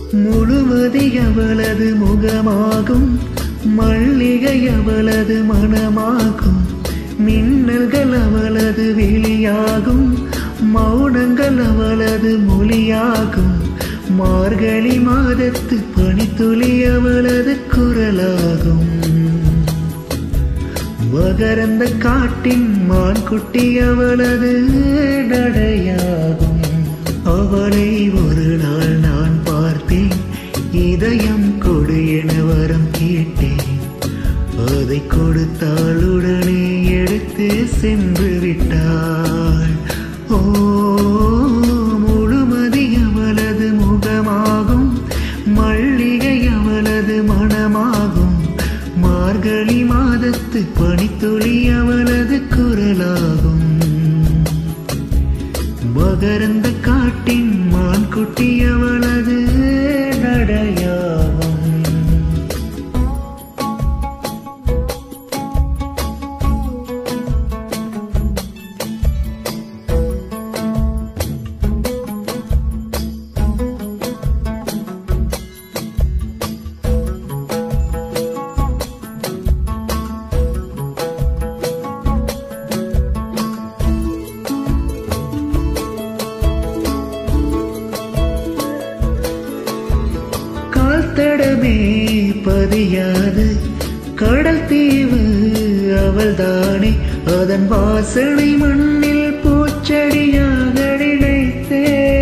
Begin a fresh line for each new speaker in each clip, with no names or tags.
முழுமதி அவளது முகமாகும் மல்லிகை அவளது மனமாகும் மின்னல்கள் அவளது விழியாகும் மௌனங்கள் அவளது மொழியாகும் மார்கழி மாதத்து பனித்துளி அவளது குரலாகும் மகரந்த காட்டின் மான் குட்டி அவளது நடையாகும் அவளை ஒரு நாள் நான் பார்த்தேன் இதயம் கொடு என வரம் கேட்டேன் அதை கொடுத்தால் உடனே எடுத்து சென்று விட்டாள் ஓ முழுமதி அவளது முகமாகும் மல்லிகை அவளது மனமாகும் மார்கழி மாதத்து பனித்துளி அவளது குரலாகும் மகரந்த காட்டின் மான் குட்டி அவளது நடையாகும் கால் தடமே பதியாது கடல் தீவு அவள்தானே அதன் வாசனை மண்ணில் பூச்செடியாக நினைத்தே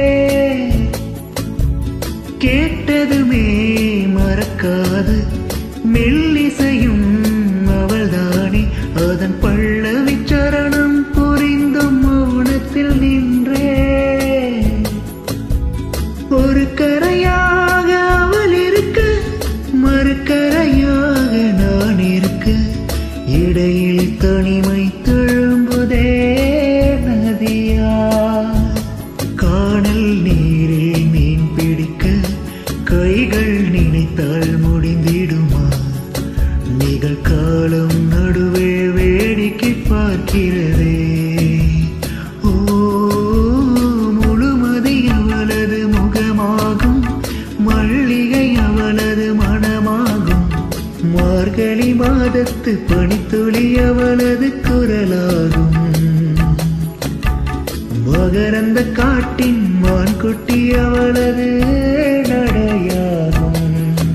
கேட்டதுமே மறக்காது மெல்லிசையும் அவள்தானே அதன் பல்லவி சரணம் புரிந்தும் மௌனத்தில் நின்றே ஒரு கரையாக அவள் இருக்க மறுக்கரையாக நான் இருக்க இடையில் தனிமை தழும்புதே நதியா காணல் நீரில் மீன் பிடிக்க கைகள் நினைத்தால் முடிந்திடுமா நிகழ்காலம் நடுவே வேடிக்கை பார்க்கிறதே ஓ முழுமதி அவளது முகமாகும் மல்லிகை அவளது மனமாகும் மார்கழி மாதத்து பனித்துளி அவளது குரலாகும் மகரந்த காட்டின் மான் குட்டி அவளது நடையாகும்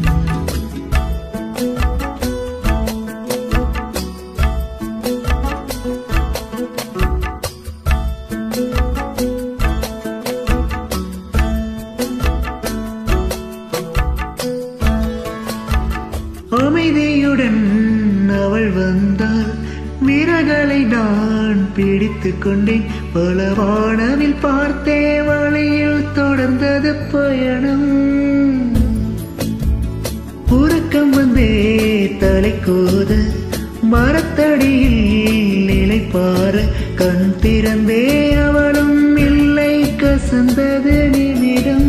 அமைதியுடன் அவள் வந்தால் விரகளை நான் பிடித்துக் கொண்டேன் பல வானவில் பார்த்தே வழியில் தொடர்ந்தது பயணம் உறக்கம் வந்தே தலை கோத மரத்தடியில் நிலை பார கண் திறந்தே அவளும் இல்லை கசந்தது நிமிடம்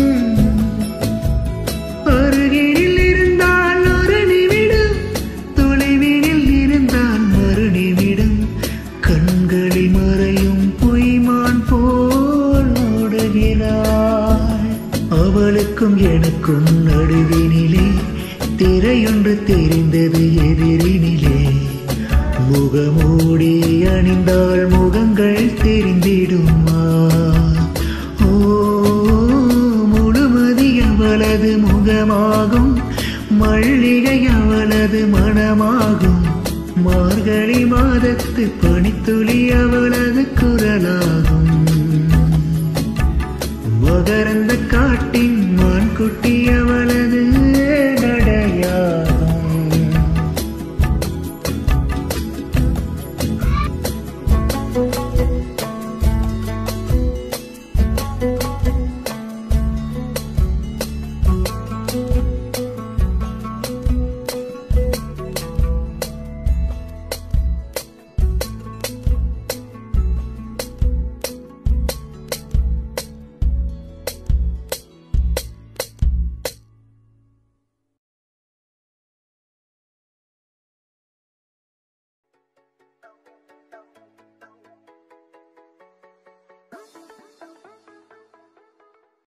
அருகினில் இருந்தால் ஒரு நிமிடம் தொலைவினில் இருந்தால் மறு நிமிடம் கண்களில் மறையும் பொய்மான் போல் ஓடுகிறாள் அவளுக்கும் எனக்கும் நடுவினிலே திரையொன்று தெரிந்தது எதிரினிலே முகமூடி அணிந்தால் முகங்கள் தெரிந்திடுமா ஓ முழுமதி அவளது முகமாகும் மல்லிகை அவளது மனமாகும் மார்கழி மாதத்து பனித்துளி அவளது குரலாகும் மகரந்த காட்டின் மான் குட்டி